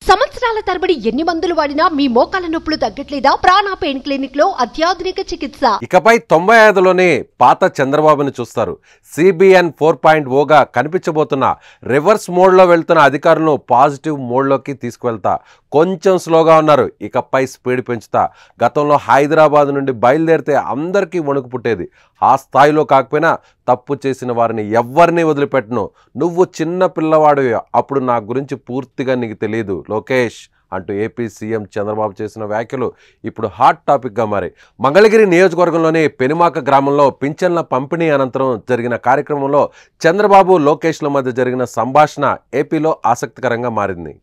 సంవత్సరాల తరబడి ఎన్ని మందులు వాడినా మీ మోకాల నొప్పులు తగ్గట్లేదా ప్రాణ పెయిన్ క్లినిక్ లో అత్యాధునిక చికిత్స ఇకపై తొంభై ఐదులోనే పాత చంద్రబాబుని చూస్తారు సిబిఎన్ ఫోర్ పాయింట్ ఓగా కనిపించబోతున్న రివర్స్ మోడ్లో వెళ్తున్న అధికారులను పాజిటివ్ మోడ్లోకి తీసుకువెళ్తా కొంచెం స్లోగా ఉన్నారు ఇకపై స్పీడ్ పెంచుతా గతంలో హైదరాబాద్ నుండి బయలుదేరితే అందరికీ వణుకు పుట్టేది ఆ స్థాయిలో కాకపోయినా తప్పు చేసిన వారిని ఎవ్వరిని వదిలిపెట్టను నువ్వు చిన్న పిల్లవాడివి అప్పుడు నా గురించి పూర్తిగా నీకు తెలియదు లోకేష్ అంటూ ఏపీ సీఎం చంద్రబాబు చేసిన వ్యాఖ్యలు ఇప్పుడు హాట్ టాపిక్గా మారాయి మంగళగిరి నియోజకవర్గంలోని పెనుమాక గ్రామంలో పింఛన్ల పంపిణీ అనంతరం జరిగిన కార్యక్రమంలో చంద్రబాబు లోకేష్ల మధ్య జరిగిన సంభాషణ ఏపీలో ఆసక్తికరంగా మారింది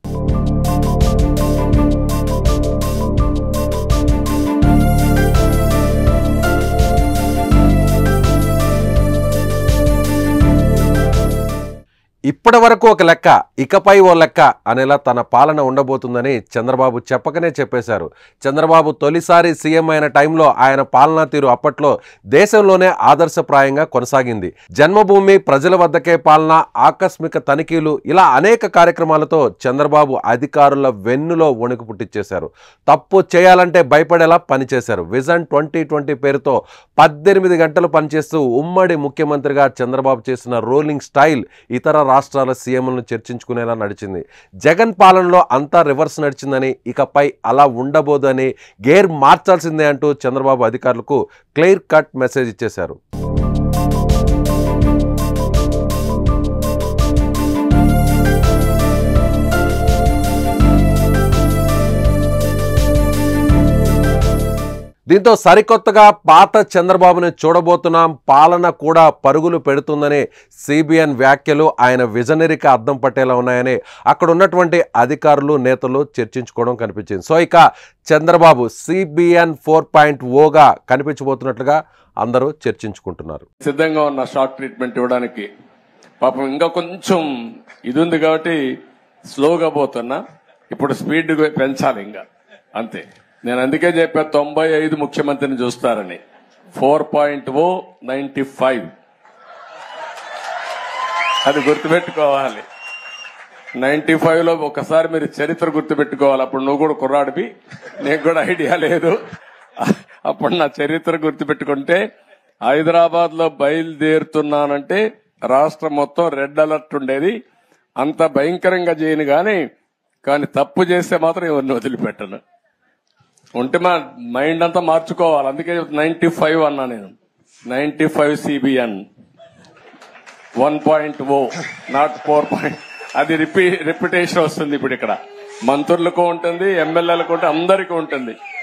ఇప్పటి వరకు ఒక లెక్క ఇకపై ఓ లెక్క అనేలా తన పాలన ఉండబోతుందని చంద్రబాబు చెప్పకనే చెప్పేశారు చంద్రబాబు తొలిసారి సీఎం అయిన టైంలో ఆయన పాలనా తీరు అప్పట్లో దేశంలోనే ఆదర్శప్రాయంగా కొనసాగింది జన్మభూమి ప్రజల వద్దకే పాలన ఆకస్మిక తనిఖీలు ఇలా అనేక కార్యక్రమాలతో చంద్రబాబు అధికారుల వెన్నులో వణుకు పుట్టించేశారు తప్పు చేయాలంటే భయపడేలా పనిచేశారు విజన్ ట్వంటీ ట్వంటీ పేరుతో పద్దెనిమిది గంటలు పనిచేస్తూ ఉమ్మడి ముఖ్యమంత్రిగా చంద్రబాబు చేసిన రోలింగ్ స్టైల్ ఇతర రాష్ట్రాల సీఎంలను చర్చించుకునేలా నడిచింది జగన్ పాలనలో అంతా రివర్స్ నడిచిందని ఇకపై అలా ఉండబోదని గేర్ మార్చాల్సిందే అంటూ చంద్రబాబు అధికారులకు క్లియర్ కట్ మెసేజ్ ఇచ్చేశారు దీంతో సరికొత్తగా పాత చంద్రబాబుని చూడబోతున్నాం పాలన కూడా పరుగులు పెడుతుందనే సిబిఎన్ వ్యాఖ్యలు ఆయన విజనరీకి అద్దం పట్టేలా ఉన్నాయని అక్కడ ఉన్నటువంటి అధికారులు నేతలు చర్చించుకోవడం కనిపించింది సో ఇక చంద్రబాబు సిబిఎన్ ఫోర్ పాయింట్ ఓగా కనిపించబోతున్నట్లుగా అందరూ చర్చించుకుంటున్నారు సిద్ధంగా ఉన్న షాక్ ట్రీట్మెంట్ ఇవ్వడానికి పాపం ఇంకా కొంచెం ఇది ఉంది కాబట్టి స్లోగా పోతున్నా ఇప్పుడు స్పీడ్ పెంచాలి ఇంకా అంతే నేను అందుకే చెప్పా తొంభై ఐదు ముఖ్యమంత్రిని చూస్తారని four point O ninety five అది గుర్తుపెట్టుకోవాలి నైన్టీ ఫైవ్ లో ఒకసారి మీరు చరిత్ర గుర్తుపెట్టుకోవాలి అప్పుడు నువ్వు కూడా కుర్రాడివి నీకు కూడా ఐడియా లేదు అప్పుడు నా చరిత్ర గుర్తుపెట్టుకుంటే హైదరాబాద్ లో బయలుదేరుతున్నానంటే రాష్ట్రం మొత్తం రెడ్ అలర్ట్ ఉండేది అంత భయంకరంగా చేయను గాని కానీ తప్పు చేస్తే మాత్రం ఎవరిని వదిలిపెట్టను ఉంటే మా మైండ్ అంతా మార్చుకోవాలి అందుకే నైన్టీ ఫైవ్ అన్నా నేను ninety five CBN one point O not four point అది రిపీ రిపిటేషన్ వస్తుంది ఇప్పుడు ఇక్కడ మంత్రులకు ఉంటుంది ఎమ్మెల్యేలకు ఉంటుంది అందరికీ ఉంటుంది